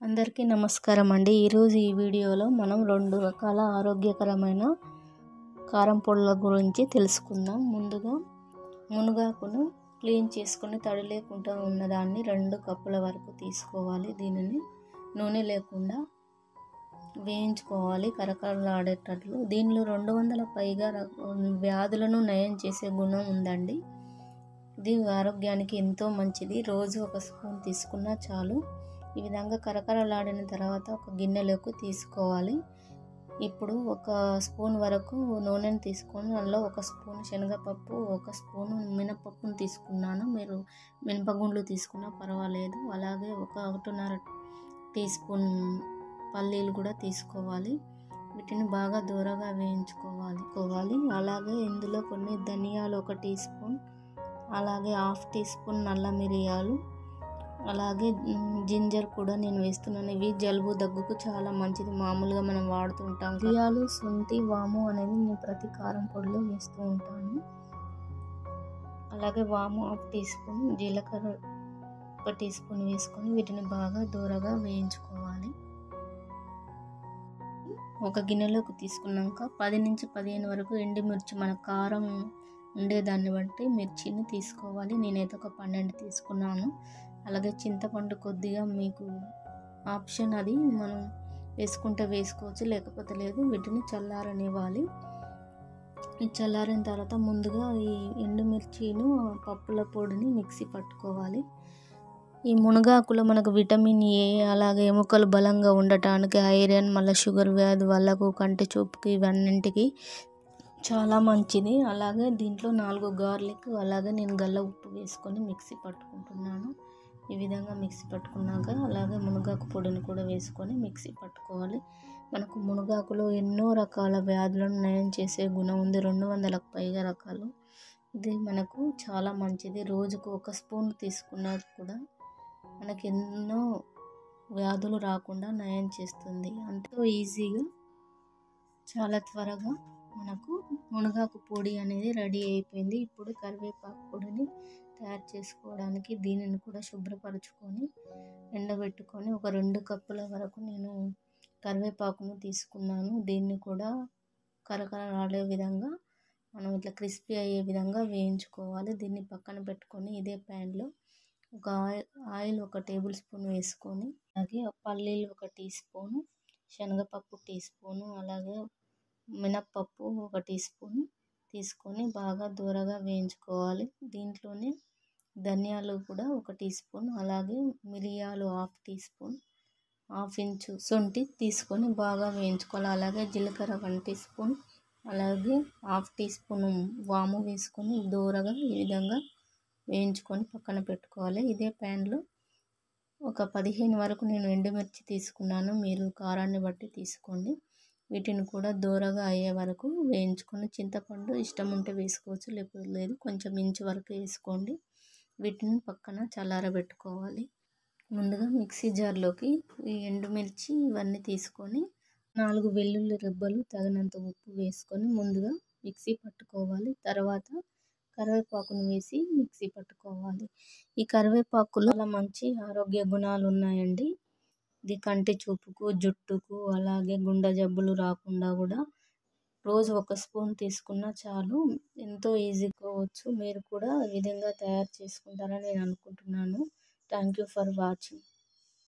అందరికీ నమస్కారం అండి ఈరోజు ఈ వీడియోలో మనం రెండు రకాల ఆరోగ్యకరమైన కారం పొడుల గురించి తెలుసుకుందాం ముందుగా మునగాకును క్లీన్ చేసుకొని తడి లేకుండా ఉన్నదాన్ని రెండు కప్పుల వరకు తీసుకోవాలి దీనిని నూనె లేకుండా వేయించుకోవాలి కరకరలాడేటట్లు దీనిలో రెండు వందల పైగా వ్యాధులను నయం చేసే గుణం ఉందండి ఇది ఆరోగ్యానికి ఎంతో మంచిది రోజు ఒక స్పూన్ తీసుకున్నా చాలు ఈ విధంగా కరకరలాడిన తర్వాత ఒక గిన్నెలోకి తీసుకోవాలి ఇప్పుడు ఒక స్పూన్ వరకు నూనెను తీసుకొని అందులో ఒక స్పూన్ శనగపప్పు ఒక స్పూన్ మినపప్పును తీసుకున్నాను మీరు మినపగుండ్లు తీసుకున్నా పర్వాలేదు అలాగే ఒక ఒకటిన్నర టీ స్పూన్ పల్లీలు కూడా తీసుకోవాలి వీటిని బాగా దూరగా వేయించుకోవాలి కోవాలి అలాగే ఇందులో కొన్ని ధనియాలు ఒక టీ స్పూన్ అలాగే హాఫ్ టీ స్పూన్ నల్ల మిరియాలు అలాగే జింజర్ కూడా నేను వేస్తున్నాను ఇవి జలుబు దగ్గుకు చాలా మంచిది మామూలుగా మనం వాడుతుంటాం మిరియాలు శొంఠి వాము అనేది నేను ప్రతి కారం పొడిలో వేస్తూ ఉంటాను అలాగే వాము హాఫ్ టీ స్పూన్ జీలకర్ర ఒక టీ స్పూన్ వేసుకొని వీటిని బాగా దూరగా వేయించుకోవాలి ఒక గిన్నెలోకి తీసుకున్నాక పది నుంచి పదిహేను వరకు ఎండుమిర్చి మన కారం ఉండేదాన్ని బట్టి మిర్చిని తీసుకోవాలి నేనైతే ఒక పన్నెండు తీసుకున్నాను అలాగే చింతపండు కొద్దిగా మీకు ఆప్షన్ అది మనం వేసుకుంటే వేసుకోవచ్చు లేకపోతే లేదు వీటిని చల్లారనివ్వాలి ఈ చల్లారిన తర్వాత ముందుగా ఈ ఎండుమిర్చిను పప్పుల పొడిని మిక్సీ పట్టుకోవాలి ఈ మునగాకులో మనకు విటమిన్ ఏ అలాగే ఎముకలు బలంగా ఉండటానికి ఐరన్ మళ్ళీ షుగర్ వ్యాధి వాళ్ళకు కంటి చూపుకి ఇవన్నింటికి చాలా మంచిది అలాగే దీంట్లో నాలుగు గార్లిక్ అలాగే నేను గల్ల ఉప్పు వేసుకొని మిక్సీ పట్టుకుంటున్నాను ఈ విధంగా మిక్సీ పట్టుకున్నాక అలాగే మునగాకు పొడిని కూడా వేసుకొని మిక్సీ పట్టుకోవాలి మనకు మునగాకులో ఎన్నో రకాల వ్యాధులను నయం చేసే గుణం ఉంది రెండు వందలకు పైగా రకాలు ఇది మనకు చాలా మంచిది రోజుకు ఒక స్పూన్ తీసుకున్నా కూడా మనకి ఎన్నో వ్యాధులు రాకుండా నయం చేస్తుంది ఎంతో ఈజీగా చాలా త్వరగా మనకు మునగాకు పొడి అనేది రెడీ అయిపోయింది ఇప్పుడు కరివేపాకు పొడిని తయారు చేసుకోవడానికి దీనిని కూడా శుభ్రపరచుకొని ఎండబెట్టుకొని ఒక రెండు కప్పుల వరకు నేను కరివేపాకును తీసుకున్నాను దీన్ని కూడా కరకరలాడే విధంగా మనం ఇట్లా క్రిస్పీ అయ్యే విధంగా వేయించుకోవాలి దీన్ని పక్కన పెట్టుకొని ఇదే ప్యాన్లో ఒక ఆయిల్ ఆయిల్ ఒక టేబుల్ స్పూన్ వేసుకొని అలాగే పల్లీలు ఒక టీ స్పూను శనగపప్పు టీ స్పూను అలాగే మినప్పప్పు ఒక టీ స్పూన్ తీసుకొని బాగా దూరగా వేయించుకోవాలి దీంట్లోనే ధనియాలు కూడా ఒక టీ స్పూన్ అలాగే మిరియాలు half teaspoon half inch శొంఠి తీసుకొని బాగా వేయించుకోవాలి అలాగే జీలకర్ర వన్ టీ స్పూన్ అలాగే హాఫ్ టీ స్పూన్ వాము వేసుకొని దూరగా ఈ విధంగా వేయించుకొని పక్కన పెట్టుకోవాలి ఇదే ప్యాన్లో ఒక పదిహేను వరకు నేను ఎండుమిర్చి తీసుకున్నాను మీరు కారాన్ని బట్టి తీసుకోండి వీటిని కూడా దూరగా అయ్యే వరకు వేయించుకొని చింతపండు ఇష్టం ఉంటే వేసుకోవచ్చు లేకపోతే లేదు కొంచెం ఇంచు వరకు వేసుకోండి వీటిని పక్కన చల్లారబెట్టుకోవాలి ముందుగా మిక్సీ జార్లోకి ఈ ఎండుమిర్చి ఇవన్నీ తీసుకొని నాలుగు వెల్లుల్లి రెబ్బలు తగినంత ఉప్పు వేసుకొని ముందుగా మిక్సీ పట్టుకోవాలి తర్వాత కరివేపాకును వేసి మిక్సీ పట్టుకోవాలి ఈ కరివేపాకులో చాలా మంచి ఆరోగ్య గుణాలు ఉన్నాయండి ఇది కంటి చూపుకు జుట్టుకు అలాగే గుండె జబ్బులు రాకుండా కూడా రోజు ఒక స్పూన్ తీసుకున్నా చాలు ఎంతో ఈజీగా మీరు కూడా ఈ విధంగా తయారు చేసుకుంటారని నేను అనుకుంటున్నాను థ్యాంక్ యూ ఫర్ వాచింగ్